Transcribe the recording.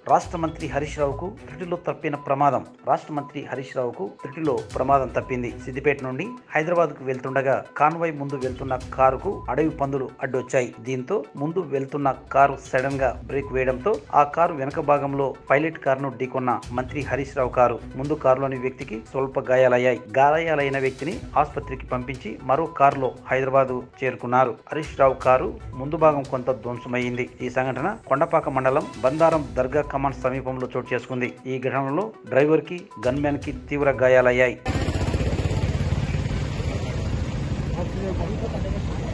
రాష్ట్ర మంత్రి హరీష్ రావుకు త్రుటిలో తప్పిన ప్రమాదం రాష్ట్ర మంత్రి హరీష్ రావుకు త్రుటిలో ప్రమాదం తప్పింది సిద్దిపేట నుండి హైదరాబాద్ కు వెళ్తుండగా కాన్వాయ్ ముందు వెళ్తున్న కారుకు అడవి పందులు అడ్డొచ్చాయి దీంతో ముందు వెళ్తున్న కారు సడన్ గా బ్రేక్ వేయడంతో ఆ కారు వెనక భాగంలో పైలట్ కారును ఢీకొన్న మంత్రి హరీష్ రావు కారు ముందు కారులోని వ్యక్తికి స్వల్ప గాయాలయ్యాయి గాయాలైన వ్యక్తిని ఆసుపత్రికి పంపించి మరో కారులో హైదరాబాద్ చేరుకున్నారు హరీష్ రావు కారు ముందు భాగం కొంత ధ్వంసమైంది ఈ సంఘటన కొండపాక మండలం బందారం దర్గా కమాన్ సమీపంలో చోటు చేసుకుంది ఈ ఘటనలో డ్రైవర్ కి గన్మ్యాన్ కి తీవ్ర గాయాలయ్యాయి